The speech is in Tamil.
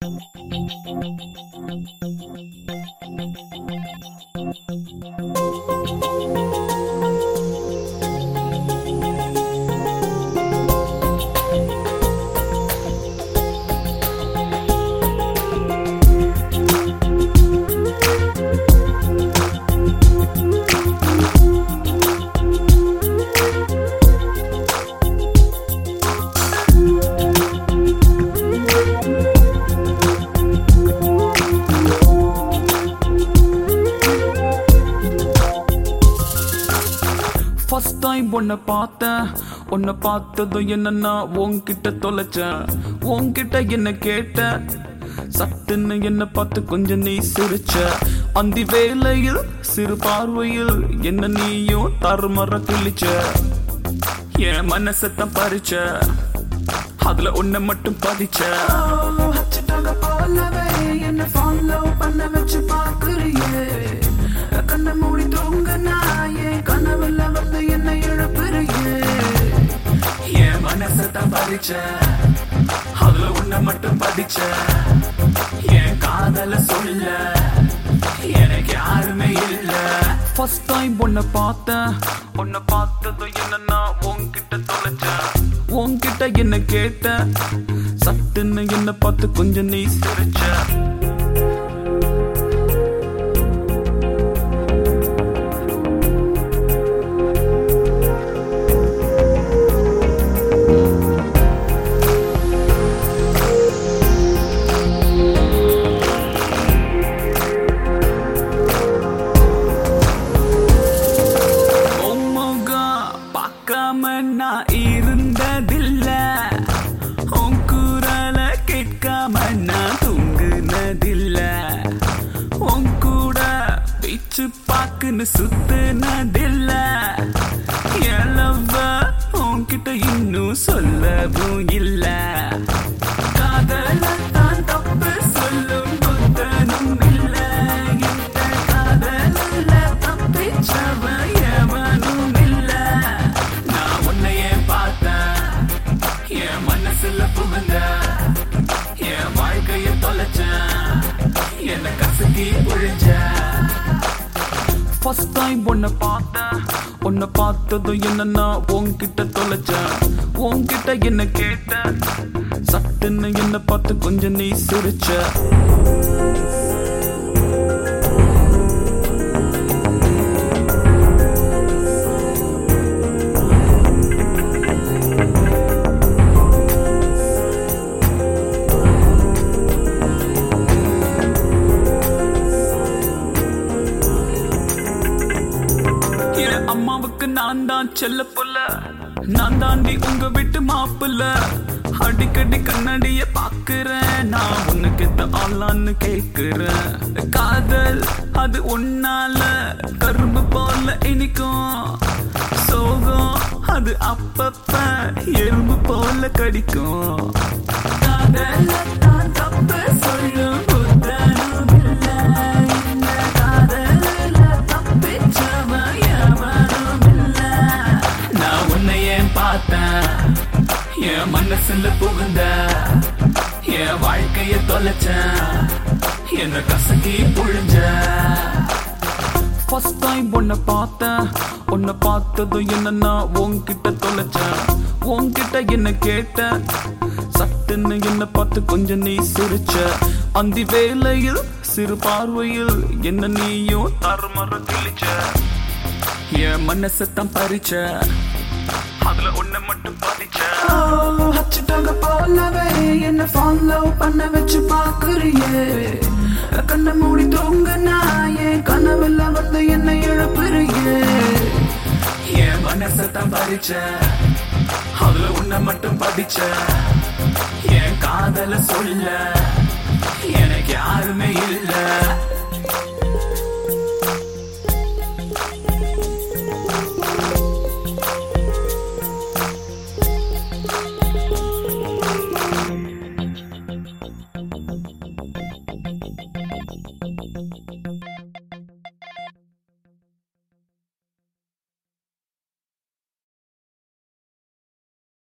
ஃபர்ஸ்ட் டைம் உன்னை பார்த்தேன் உன்னை பார்த்ததும் என்னன்னா உன்கிட்ட தொலைச்சேன் உன்கிட்ட என்ன கேட்ட சட்டுன்னு என்ன பார்த்து கொஞ்சம் நீ சிரிச்ச அந்தி வேளையில் சிறு பார்வையில் என்ன நீயும் தருமற கிழிச்ச என் மனசத்தான் பறிச்ச அதுல உன்னை மட்டும் பதிச்ச வச்சுட்டாங்க போலவே என்ன ஃபாலோ பண்ண வச்சு பாக்குறியே கண்ணை மூடி தூங்க நாயே கனவுல வந்து என்ன இழப்புறியே என் மனசத்தான் பறிச்ச அதுல உன்னை மட்டும் பதிச்ச என் காதல சொல்ல எனக்கு யாருமே இல்ல ஃபர்ஸ்ட் டைம் உன்னை பார்த்தேன் உன்னை பார்த்ததும் என்னன்னா உன்கிட்ட தொலைச்சேன் உன்கிட்ட என்ன கேட்ட சட்டுன்னு என்ன பார்த்து கொஞ்சம் நீ சிரிச்ச உன் முகம் பார்க்காம நான் இருந்ததில்ல உன் குரல கேட்காம நான் தூங்குனதில்ல உன் கூட பீச்சு பாக்குன்னு சுத்துனதில்ல எழவ உன்கிட்ட இன்னும் சொல்லவும் இல்ல காதல தான் தப்பு சொல்லும் புத்தனும் இல்ல இந்த காதல தப்பிச்சவ எவனும் இல்ல நான் உன்னையே பார்த்தேன் என் மனசுல புகுந்த என் வாழ்க்கைய தொலைச்சேன் என்ன கசக்கி புழிஞ்ச ஃபர்ஸ்ட் டைம் உன்னை பார்த்தேன் உன்னை பார்த்ததும் என்னன்னா உன்கிட்ட தொலைச்சேன் உன்கிட்ட என்ன கேட்ட சட்டுன்னு என்ன பார்த்து கொஞ்சம் நீ சிரிச்ச என் அம்மாவுக்கு நான் தான் செல்ல புள்ள நான் தாண்டி உங்க வீட்டு மாப்பிள்ள அடிக்கடி கண்ணாடிய பாக்குறேன் நான் உனக்கு ஆளான்னு கேக்குறேன் காதல் அது உன்னால கரும்பு போல இனிக்கும் சோகம் அது அப்பப்ப எறும்பு போல கடிக்கும் காதல் தான் தப்பு சொல்லும் புத்தனும் இல்ல. இந்த காதல்ல தப்பிச்சவன் எவனும் இல்ல. நான் உன்னை ஏன் பார்த்தேன் என் மனசுல புகுந்த என் வாழ்க்கைய தொலைச்சேன் என்ன கசக்கி புழிஞ்ச ஃபர்ஸ்ட் டைம் உன்னை பார்த்தேன் உன்னை பார்த்ததும் என்னன்னா உன்கிட்ட தொலைச்சேன் உன்கிட்ட என்ன கேட்ட சட்டுன்னு என்ன பார்த்து கொஞ்சம் நீ சிரிச்ச அந்தி வேளையில் சிறு பார்வையில் என்ன நீயும் தருமற கிழிச்ச என் மனசத்தான் பறிச்ச அதுல உன்னை மட்டும் பதிச்ச வச்சுட்டாங்க போலவே என்ன ஃபாலோ பண்ண வச்சு பாக்குறியே கண்ணை மூடி தூங்க நாயே கனவுல வந்து என்ன இழப்புறியே என் மனசத்தான் பறிச்ச அதுல உன்னை மட்டும் பதிச்ச என் காதல சொல்ல எனக்கு யாருமே இல்ல